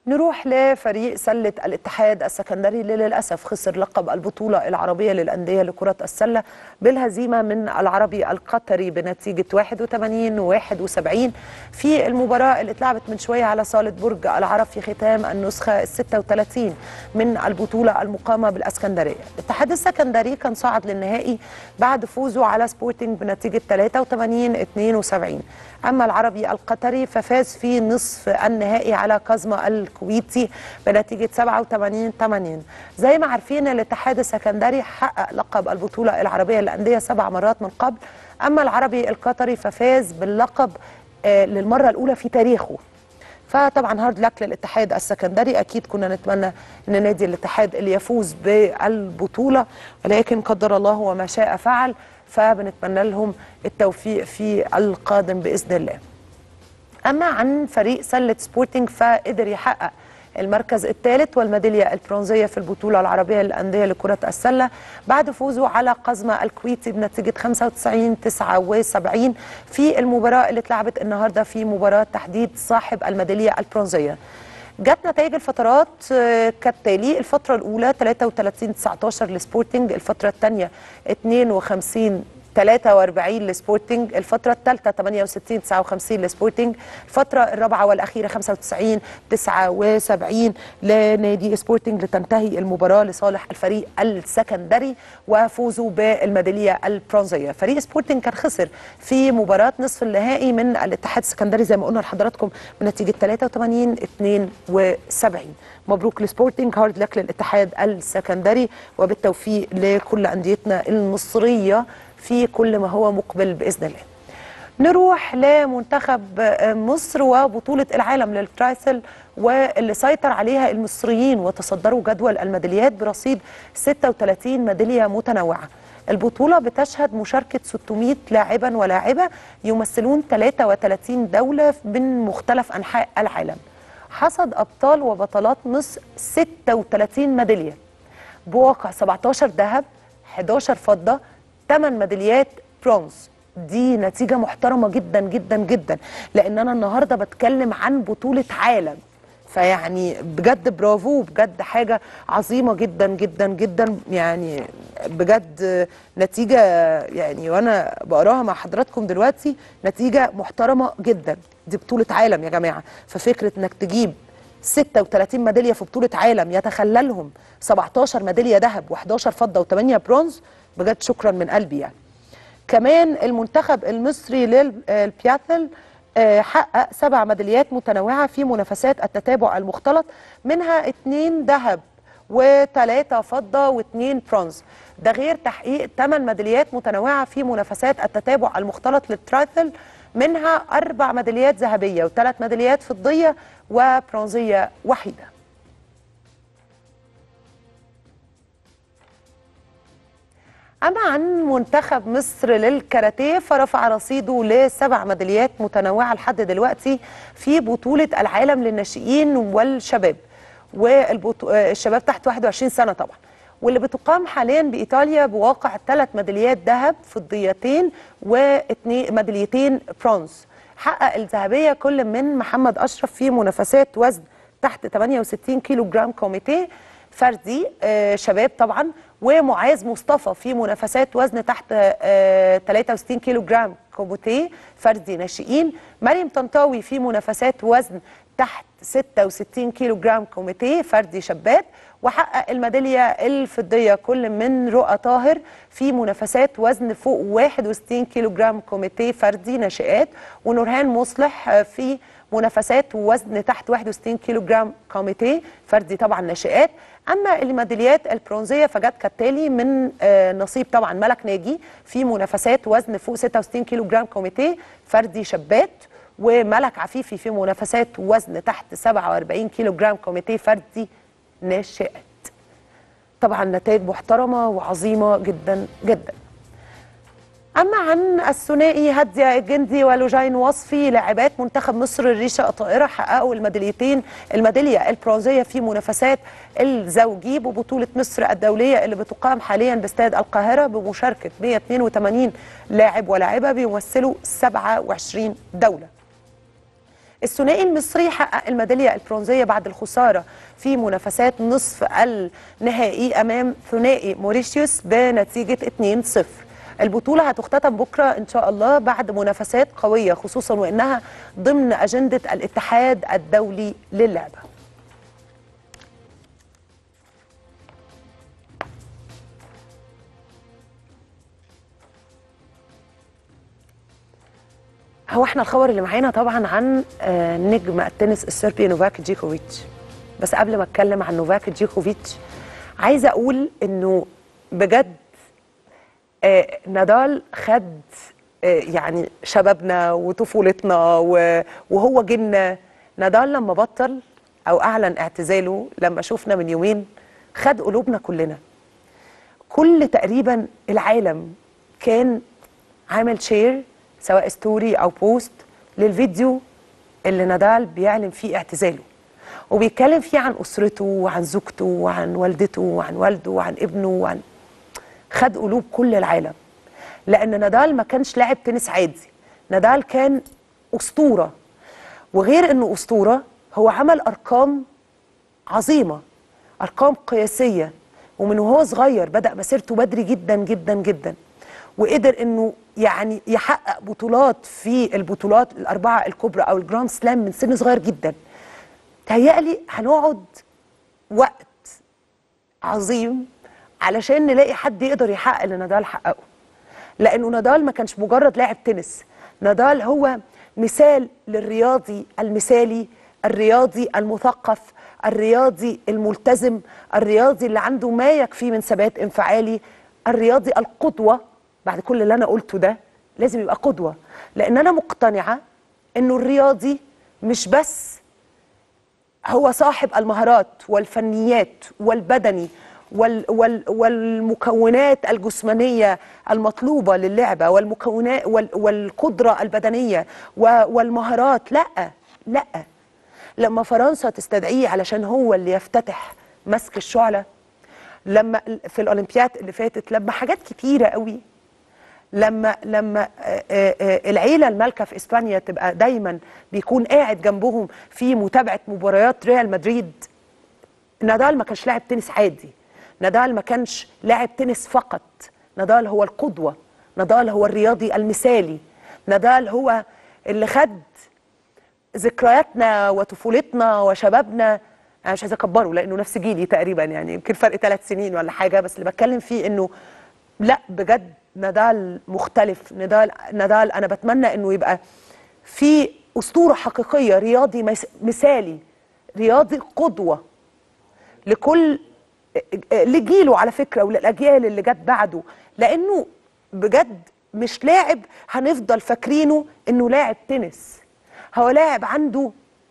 نروح لفريق سلة الاتحاد السكندري اللي للأسف خسر لقب البطولة العربية للأندية لكرة السلة بالهزيمة من العربي القطري بنتيجة 81 71 في المباراة اللي اتلعبت من شوية على صالة برج العرب في ختام النسخة ال 36 من البطولة المقامة بالاسكندرية الاتحاد السكندري كان صعد للنهائي بعد فوزه على سبورتنج بنتيجة 83 72 أما العربي القطري ففاز في نصف النهائي على كازما الكويتي بنتيجة 87 80 زي ما عارفين الاتحاد السكندري حقق لقب البطولة العربية للأندية سبع مرات من قبل أما العربي القطري ففاز باللقب آه، للمرة الأولى في تاريخه فطبعا هارد لك للاتحاد السكندري اكيد كنا نتمنى ان نادي الاتحاد اللي يفوز بالبطوله ولكن قدر الله وما شاء فعل فبنتمنى لهم التوفيق في القادم باذن الله. اما عن فريق سله سبورتنج فقدر يحقق المركز الثالث والميداليه البرونزيه في البطوله العربيه للانديه لكره السله بعد فوزه على قزمه الكويتي بنتيجه 95 79 في المباراه اللي اتلعبت النهارده في مباراه تحديد صاحب الميداليه البرونزيه. جت نتائج الفترات آه، كالتالي الفترة الأولى 33 19 لسبورتنج الفترة الثانية 52 43 لسبورتنج الفترة الثالثة 68 59 لسبورتنج الفترة الرابعة والأخيرة 95 79 لنادي سبورتنج لتنتهي المباراة لصالح الفريق السكندري وفوزه بالميدالية البرونزية فريق سبورتنج كان خسر في مباراة نصف النهائي من الاتحاد السكندري زي ما قلنا لحضراتكم بنتيجة 83 72 مبروك لسبورتنج هارد لك للاتحاد السكندري وبالتوفيق لكل أنديتنا المصرية في كل ما هو مقبل باذن الله. نروح لمنتخب مصر وبطوله العالم للترايثل واللي سيطر عليها المصريين وتصدروا جدول الميداليات برصيد 36 ميداليه متنوعه. البطوله بتشهد مشاركه 600 لاعبا ولاعبه يمثلون 33 دوله من مختلف انحاء العالم. حصد ابطال وبطلات مصر 36 ميداليه بواقع 17 ذهب 11 فضه 8 ميداليات برونز دي نتيجة محترمة جدا جدا جدا لأن أنا النهاردة بتكلم عن بطولة عالم فيعني بجد برافو بجد حاجة عظيمة جدا جدا جدا يعني بجد نتيجة يعني وأنا بقراها مع حضراتكم دلوقتي نتيجة محترمة جدا دي بطولة عالم يا جماعة ففكرة إنك تجيب 36 ميدالية في بطولة عالم يتخللهم 17 ميدالية ذهب و11 فضة و8 برونز بجد شكرا من قلبي يعني كمان المنتخب المصري للبياثل آه، حقق سبع ميداليات متنوعة في منافسات التتابع المختلط منها اتنين ذهب وثلاثة فضة واثنين برونز ده غير تحقيق ثمان ميداليات متنوعة في منافسات التتابع المختلط للترايثل منها أربع ميداليات ذهبية وثلاث ميداليات فضية وبرونزية وحيدة أما عن منتخب مصر للكاراتيه فرفع رصيده لسبع ميداليات متنوعة لحد دلوقتي في بطولة العالم للناشئين والشباب والشباب تحت 21 سنة طبعا واللي بتقام حاليا بإيطاليا بواقع ثلاث ميداليات ذهب فضيتين واثنين ميداليتين برونز حقق الذهبية كل من محمد أشرف في منافسات وزن تحت 68 كيلو جرام كوميتيه فردي آه، شباب طبعا ومعاذ مصطفى في منافسات وزن تحت آه، 63 كيلو جرام كوميتيه فردي ناشئين مريم طنطاوي في منافسات وزن تحت 66 كيلو جرام كوميتيه فردي شابات وحقق الميداليه الفضيه كل من رؤى طاهر في منافسات وزن فوق 61 كيلو جرام كوميتيه فردي ناشئات ونورهان مصلح آه، في منافسات وزن تحت 61 كيلو جرام كوميتيه فردي طبعا ناشئات اما الميداليات البرونزيه فجت كالتالي من آه، نصيب طبعا ملك ناجي في منافسات وزن فوق 66 كيلو جرام كوميتيه فردي شابات وملك عفيفي في منافسات وزن تحت 47 كيلو جرام كوميتيه فردي ناشئات طبعا نتائج محترمه وعظيمه جدا جدا أما عن الثنائي هدية الجندي ولوجين وصفي لاعبات منتخب مصر الريشة الطائرة حققوا الميداليتين الميدالية البرونزية في منافسات الزوجي ببطولة مصر الدولية اللي بتقام حاليا باستاد القاهرة بمشاركة 182 لاعب ولاعبة بيمثلوا 27 دولة الثنائي المصري حقق الميداليه البرونزيه بعد الخساره في منافسات نصف النهائي امام ثنائي موريشيوس بنتيجه 2-0 البطولة هتختتم بكرة إن شاء الله بعد منافسات قوية خصوصا وإنها ضمن أجندة الاتحاد الدولي للعبة هو احنا الخبر اللي معانا طبعا عن آه، نجم التنس الصربي نوفاك جيكوفيتش بس قبل ما اتكلم عن نوفاك جيكوفيتش عايزه اقول انه بجد آه، نادال خد آه، يعني شبابنا وطفولتنا و- وهو جيلنا نادال لما بطل او اعلن اعتزاله لما شفنا من يومين خد قلوبنا كلنا كل تقريبا العالم كان عامل شير سواء ستوري او بوست للفيديو اللي نادال بيعلن فيه اعتزاله وبيتكلم فيه عن اسرته وعن زوجته وعن والدته وعن والده وعن ابنه وعن خد قلوب كل العالم لان نادال ما كانش لاعب تنس عادي نادال كان اسطوره وغير انه اسطوره هو عمل ارقام عظيمه ارقام قياسيه ومن وهو صغير بدا مسيرته بدري جدا جدا جدا وقدر انه يعني يحقق بطولات في البطولات الاربعه الكبرى او الجراند سلام من سن صغير جدا تهيألي هنقعد وقت عظيم علشان نلاقي حد يقدر يحقق اللي نادال حققه لانه نادال ما كانش مجرد لاعب تنس نادال هو مثال للرياضي المثالي الرياضي المثقف الرياضي الملتزم الرياضي اللي عنده ما يكفي من ثبات انفعالي الرياضي القدوه بعد كل اللي انا قلته ده لازم يبقى قدوه لان انا مقتنعه انه الرياضي مش بس هو صاحب المهارات والفنيات والبدني وال وال والمكونات الجسمانية المطلوبة للعبة والمكونات وال والقدرة البدنية و- والمهارات لا لا لما فرنسا تستدعيه علشان هو اللي يفتتح مسك الشعلة لما في الأولمبياد اللي فاتت لما حاجات كتيرة قوي لما لما آه، آه، آه، العيله المالكه في اسبانيا تبقى دايما بيكون قاعد جنبهم في متابعه مباريات ريال مدريد نادال ما كانش لاعب تنس عادي نادال ما كانش لاعب تنس فقط نادال هو القدوه نادال هو الرياضي المثالي نادال هو اللي خد ذكرياتنا وطفولتنا وشبابنا انا مش عايزه اكبره لانه نفس جيلي تقريبا يعني يمكن فرق ثلاث سنين ولا حاجه بس اللي بتكلم فيه انه لا بجد نادال مختلف نادال نادال انا بتمنى انه يبقى في اسطوره حقيقيه رياضي مس- مثالي رياضي قدوه لكل لجيله على فكره وللاجيال اللي جت بعده لانه بجد مش لاعب هنفضل فاكرينه انه لاعب تنس هو لاعب عنده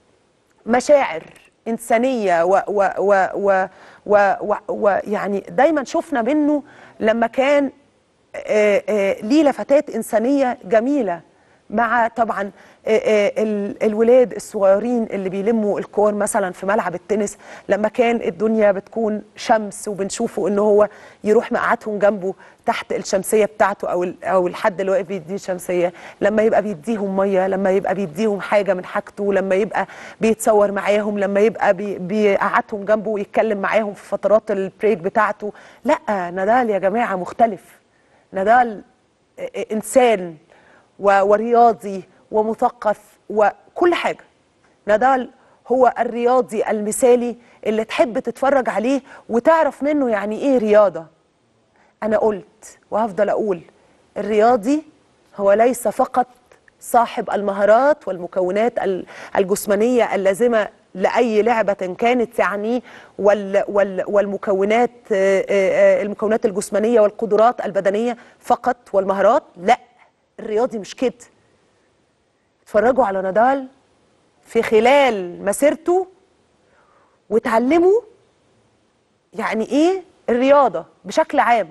مشاعر إنسانية و و و و و و و يعني دايما شفنا منه لما كان آه، آه، ليه لفتات إنسانية جميلة مع طبعا آه، آه، ال- الولاد الصغيرين اللي بيلموا الكور مثلا في ملعب التنس لما كان الدنيا بتكون شمس وبنشوفه ان هو يروح مقعدهم جنبه تحت الشمسيه بتاعته او ال- او الحد اللي واقف بيديه شمسيه لما يبقى بيديهم ميه لما يبقى بيديهم حاجه من حاجته لما يبقى بيتصور معاهم لما يبقى بي- بيقعدهم جنبه ويتكلم معاهم في فترات البريك بتاعته لا نادال يا جماعه مختلف نادال انسان و- ورياضي ومثقف وكل حاجه نادال هو الرياضي المثالي اللي تحب تتفرج عليه وتعرف منه يعني ايه رياضه انا قلت وهفضل اقول الرياضي هو ليس فقط صاحب المهارات والمكونات ال- الجسمانيه اللازمه لاي لعبه كانت يعني وال وال والمكونات آه، آه، آه، المكونات الجسمانيه والقدرات البدنيه فقط والمهارات لا الرياضي مش كده اتفرجوا على نادال في خلال مسيرته وتعلموا يعني ايه الرياضه بشكل عام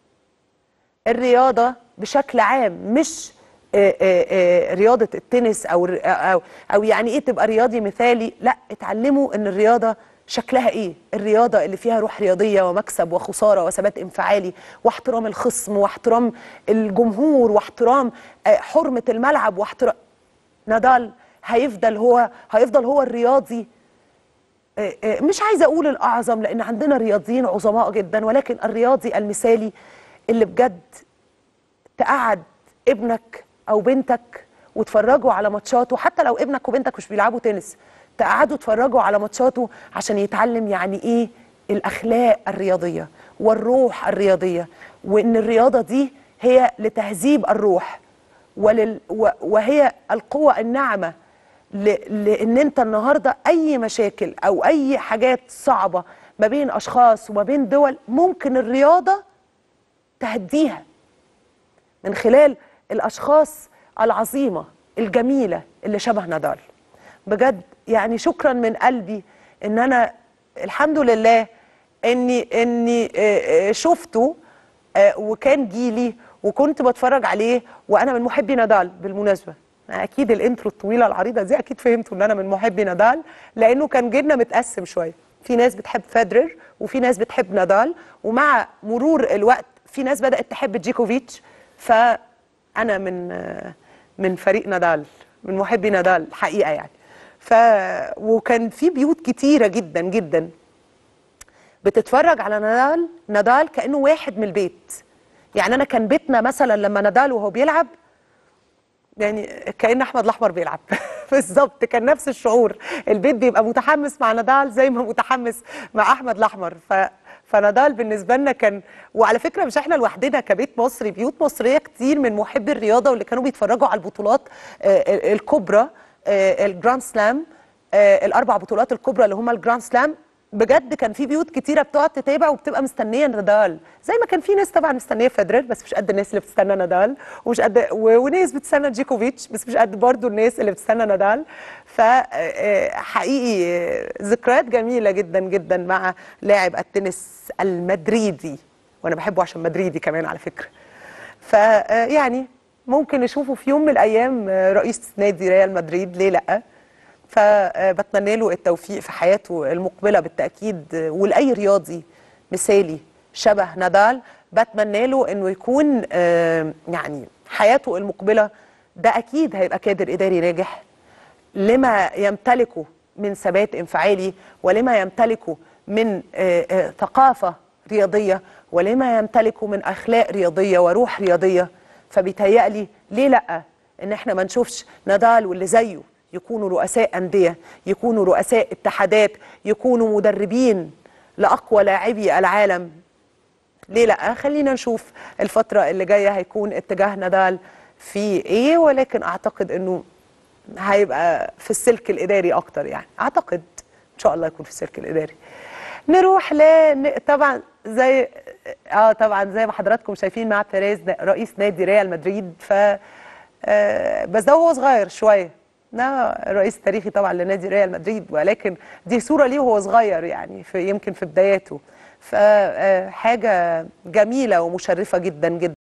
الرياضه بشكل عام مش آه، آه، آه، رياضه التنس او الر- او او يعني ايه تبقى رياضي مثالي لا اتعلموا ان الرياضه شكلها ايه الرياضه اللي فيها روح رياضيه ومكسب وخساره وثبات انفعالي واحترام الخصم واحترام الجمهور واحترام آه، حرمه الملعب واحترام نادال هيفضل هو هيفضل هو الرياضي آه، آه، مش عايزه اقول الاعظم لان عندنا رياضيين عظماء جدا ولكن الرياضي المثالي اللي بجد تقعد ابنك او بنتك وتفرجوا على ماتشاته حتى لو ابنك وبنتك مش بيلعبوا تنس تقعدوا تفرجوا على ماتشاته عشان يتعلم يعني ايه الاخلاق الرياضيه والروح الرياضيه وان الرياضه دي هي لتهذيب الروح ولل و- وهي القوه الناعمه ل- لان انت النهارده اي مشاكل او اي حاجات صعبه ما بين اشخاص وما بين دول ممكن الرياضه تهديها من خلال الاشخاص العظيمه الجميله اللي شبه نادال بجد يعني شكرا من قلبي ان انا الحمد لله اني اني آه، آه، شفته آه، وكان جيلي وكنت بتفرج عليه وانا من محبي نادال بالمناسبه اكيد الانترو الطويله العريضه دي اكيد فهمتوا ان انا من محبي نادال لانه كان جيلنا متقسم شويه في ناس بتحب فederer وفي ناس بتحب نادال ومع مرور الوقت في ناس بدات تحب جيكوفيتش فانا من آه، من فريق نادال من محبي نادال حقيقه يعني ف وكان في بيوت كتيره جدا جدا بتتفرج على نادال نادال كانه واحد من البيت يعني انا كان بيتنا مثلا لما نادال وهو بيلعب يعني كأن احمد الاحمر بيلعب بالظبط كان نفس الشعور البيت بيبقى متحمس مع نادال زي ما متحمس مع احمد الاحمر ف فنادال بالنسبه لنا كان وعلى فكره مش احنا لوحدنا كبيت مصري بيوت مصريه كتير من محبي الرياضه واللي كانوا بيتفرجوا على البطولات آه، الكبرى آه، الجراند سلام آه، الاربع بطولات الكبرى اللي هم الجراند سلام بجد كان في بيوت كتيره بتقعد تتابع وبتبقى مستنيه نادال زي ما كان في ناس طبعا مستنيه فederer بس مش قد الناس اللي بتستنى نادال ومش قد و- وناس بتستنى جيكوفيتش بس مش قد برضو الناس اللي بتستنى نادال فحقيقي ذكريات جميله جدا جدا مع لاعب التنس المدريدي وانا بحبه عشان مدريدي كمان على فكره فيعني ممكن نشوفه في يوم من الايام آه، رئيس نادي ريال مدريد ليه لا فبتمنى له التوفيق في حياته المقبله بالتاكيد آه، ولاي رياضي مثالي شبه نادال بتمنى له انه يكون آه، يعني حياته المقبله ده اكيد هيبقى كادر اداري ناجح لما يمتلكه من ثبات انفعالي ولما يمتلكه من آه، آه، ثقافه رياضيه ولما يمتلكه من اخلاق رياضيه وروح رياضيه فبيتهيألي ليه لا ان احنا ما نشوفش نادال واللي زيه يكونوا رؤساء انديه يكونوا رؤساء اتحادات يكونوا مدربين لاقوى لاعبي العالم ليه لا خلينا نشوف الفترة اللي جاية هيكون اتجاه نادال في ايه ولكن اعتقد انه هيبقى في السلك الاداري اكتر يعني اعتقد ان شاء الله يكون في السلك الاداري نروح ل ن- طبعا زي اه طبعا زي ما حضراتكم شايفين مع بيريز ن- رئيس نادي ريال مدريد ف آه، بس ده وهو صغير شويه ده رئيس تاريخي طبعا لنادي ريال مدريد ولكن دي صوره ليه وهو صغير يعني في يمكن في بداياته فحاجه جميله ومشرفه جدا جدا